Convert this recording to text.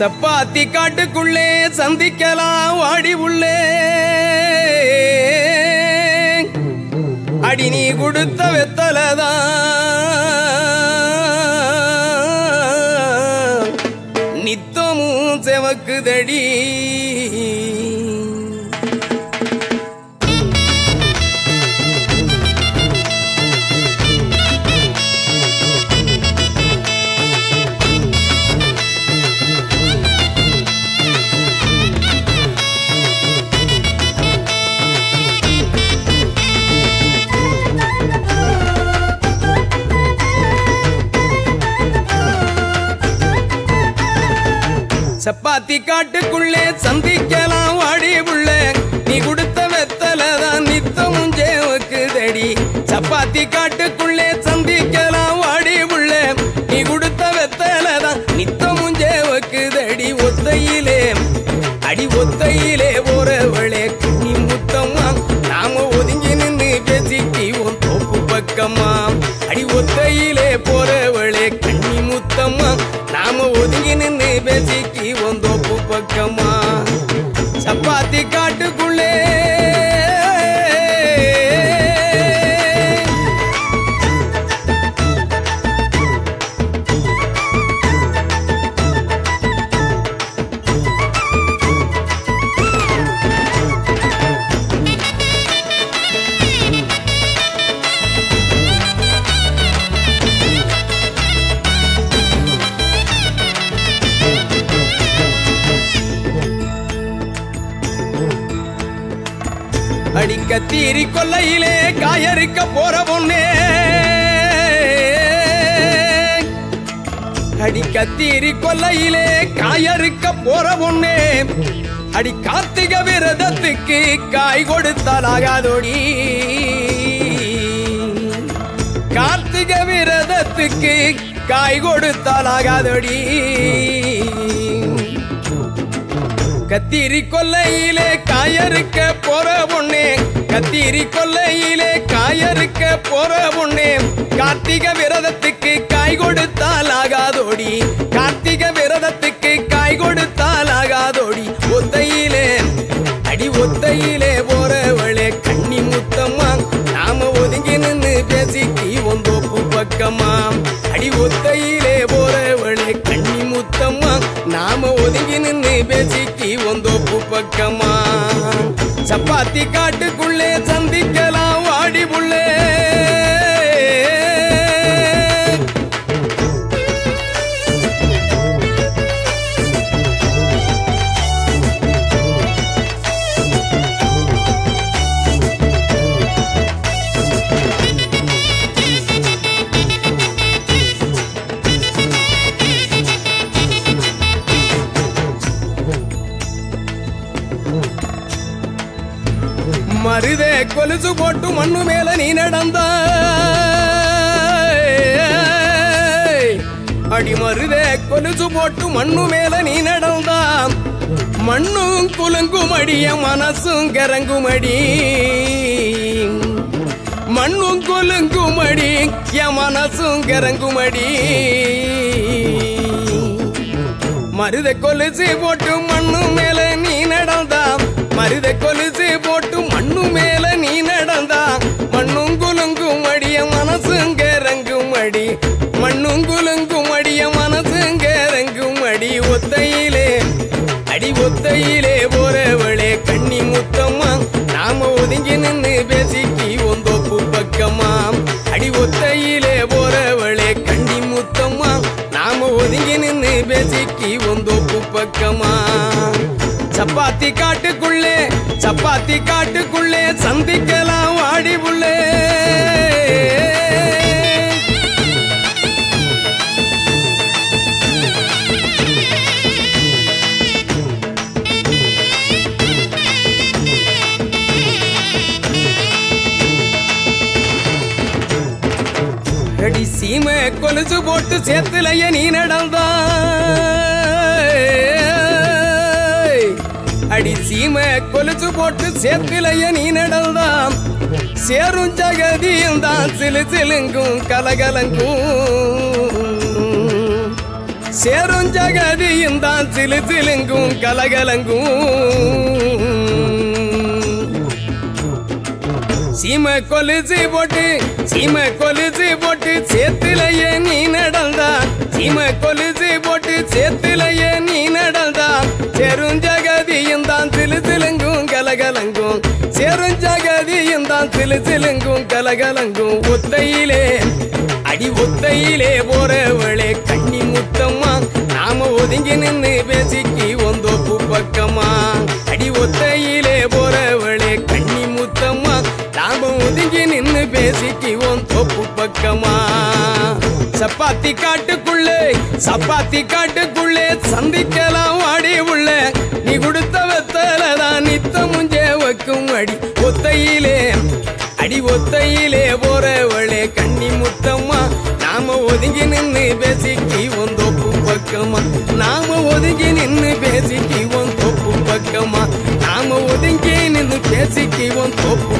சப்பாத்தி காட்டுக்குள்ளே சந்திக்கலாம் வாடி உள்ளே அடி நீ கொடுத்த வெத்தலதான் நித்தமும் செவக்குதடி சப்பாத்தி காட்டுக்குள்ளே சந்திக்கலாம் வாடி உள்ள நீ கொடுத்த வெத்தலதான் நித்தமும் ஜேவக்குதடி சப்பாத்தி காட்டுக்குள்ளே சந்திக்கலாம் வாடி உள்ள நீ கொடுத்த வெத்தலதான் நித்தமும் ஜேவக்குதடி ஒத்தையிலே அடி ஒத்தையிலே ஒரவளே நீ முத்தம்மா நாம ஒதுங்கி நின்று பேசிக்குவோம் தோப்பு பக்கமா அடி ஒத்தையிலே போறவளே கண்ணி முத்தம்மா நாம ஒதுங்கி நின்று பேசிக்குவோம் தோப்பு பக்கமா சப்பாத்தி காட்டுக்குள்ளே அடிக்க தீரி கொல்லையிலே காயறுக்க போற பொண்ணே அடிக்க தீரி கொல்லையிலே காயறுக்க போற பொண்ணே அடி கார்த்திக விரதத்துக்கு காய் கொடுத்தாலாகாதோடி கார்த்திக விரதத்துக்கு காய் கொடுத்தாலாகாதோடி கத்திரி கொல்லையிலே காயறுக்க போற பொண்ணே கத்திரி கொல்லையிலே காயறுக்க போற பொண்ணே கார்த்திக விரதத்துக்கு காய் கொடுத்தால் ஆகாதோடி கார்த்திக விரதத்துக்கு காய் கொடுத்தால் ஆகாதோடி ஒத்தையிலே அடி ஒத்தையிலே போறவளே கண்ணி முத்தம்மா நாம ஒதுங்கி நின்று பேசிக்கு ஒந்தோப்பு பக்கமா அடி ஒத்தையிலே போறவளே கண்ணி முத்தம்மா நாம ஒதுங்கி நின்று பேசிக்கு ஒந்தோப்பு பக்கமா சப்பாத்தி காட்டுக்குள்ளே சந்திக்கலாம் வாடி புள்ளே மருதே கொலுசு போட்டு மண்ணு மேல நீ நடந்த அடி மருதே கொலுசு போட்டு மண்ணு மேல நீ நடந்தா மண்ணும் குலுங்கும் அடிய மனசும் கரங்கும் அடி மண்ணும் குலுங்கும் அடி என் மனசும் கரங்கும் அடி மருத கொலுசு போட்டு மண்ணு மேல நீ நடந்தா மருத கொலுசு போட்டு மண்ணு மேல நீ நடந்தா மண்ணும் குலுங்கும் அடிய மனசுங்க இறங்கும் அடி மண்ணும் குலுங்கும் அடிய மனசுங்க இறங்கும் அடி ஒத்தையிலே அடி ஒத்தையிலே போறவளே கண்ணி முத்தம்மா நாம ஒதுங்கி நின்று பேசிக்கி ஒந்தோப்பு பக்கமா அடி ஒத்தையிலே போறவளே கண்ணி முத்தம்மா நாம ஒதுங்கி நின்று பேசிக்கி ஒந்தோப்பு பக்கமா சப்பாத்தி காட்டுக்குள்ளே சப்பாத்தி காட்டுக்குள்ளே சந்திக்கலாம் வாடி புள்ளே அடி சீமை கொலுசு போட்டு சேத்துலைய நீ நடந்தா அடி சீமை கொலுசு போட்டு சேத்துலைய நீ நடந்தா சேரும் ஜகதியும் தான் சிலு சிலுங்கும் கலகலங்கும் சேரும் ஜகதியும் தான் சிலு சிலுங்கும் கலகலங்கும் சீம கொலுசு போட்டு சீம கொலுசு போட்டு சேத்துலயே நீ நடந்தா சீம கொலுசு போட்டு சேத்துலயே நீ நடந்தா செருஞ்சகதியும் தான் சிலு சிலுங்கும் கலகலங்கும் செருஞ்சகதியும் தான் சிலு சிலுங்கும் கலகலங்கும் ஒத்தையிலே அடி ஒத்தையிலே போறவளே கண்ணி முத்தம்மா நாம ஒதுங்கி நின்னு பேசிக்கி ஒந்தோப்பு பக்கமா அடி ஒத்தையிலே போறவளே கண்ணி முத்தம்மா நாம ஒதுங்கி நின்னு பேசிக்கி ஒந்தோப்பு பக்கமா சப்பாத்தி காட்டுக்குள்ளே சப்பாத்தி காட்டுக்குள்ளே சந்திக்கலாம் வாடி உள்ள நீ கொடுத்த வெத்தல தான் நித்த முஞ்சே வைக்கும் அடி ஒத்தையிலே அடி ஒத்தையிலே போறவளே கண்ணி முத்தம்மா நாம ஒதுங்கி நின்னு பேசிக்கி ஒந்தோப்பு பக்கமா நாம ஒதுங்கி நின்னு பேசிக்கி ஒந்தோப்பு பக்கமா நாம ஒதுங்கி நின்னு பேசிக்கி ஒந்தோப்பு